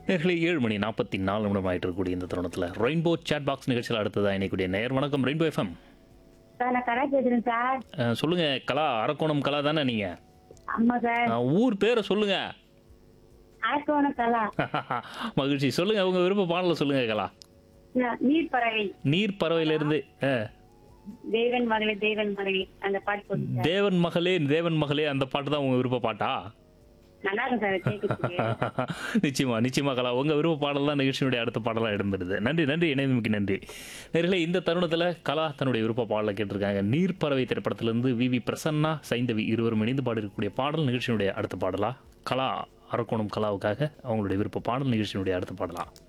நேர்களை ஏழு மணி நாற்பத்தி நாலு நிமிடம் ஆயிட்டு இருக்கக்கூடிய இந்த தருணத்தில் ரெயின்போ சேட் பாக்ஸ் நிகழ்ச்சியில் அடுத்ததாக இணைக்கூடிய நேர் வணக்கம் ரெயின்போ எஃப்எம் சார் நான் கலா பேசுறேன் சார் சொல்லுங்க கலா அரக்கோணம் கலா தானே நீங்க ஆமா சார் அஹ், ஊர் பேரை சொல்லுங்க அரக்கோண கலா மகிழ்ச்சி சொல்லுங்க உங்க விருப்ப பாடல சொல்லுங்க கலா நான் நீர் பறவை நீர் பறவையிலிருந்து அஹ், தேவன் மகளே தேவன் மகளே அந்த பாட்டு போட்டு சார். தேவன் மகளே தேவன் மகளே அந்த பாட்டு தான் உங்க விருப்ப பாட்டா நல்லா இருக்கும் சார் கேட்கறதுக்கு நிச்சயமா நிச்சயமா கலா உங்க விருப்ப பாடல் தான் நிகழ்ச்சியினுடைய அடுத்த பாடலாக இடம்பெறுது நன்றி நன்றி இணைந்தமைக்கு நன்றி நேர்களே இந்த தருணத்தில் கலா தன்னுடைய விருப்ப பாடலை கேட்டிருக்காங்க நீர் பறவை திரைப்படத்திலிருந்து வி வி பிரசன்னா சைந்தவி இருவரும் இணைந்து பாடியிருக்கக்கூடிய பாடல் நிகழ்ச்சியினுடைய அடுத்த பாடலா கலா அரக்கோணம் கலாவுக்காக அவங்களுடைய விருப்ப பாடல் நிகழ்ச்சியினுடைய அடுத்த பாடலா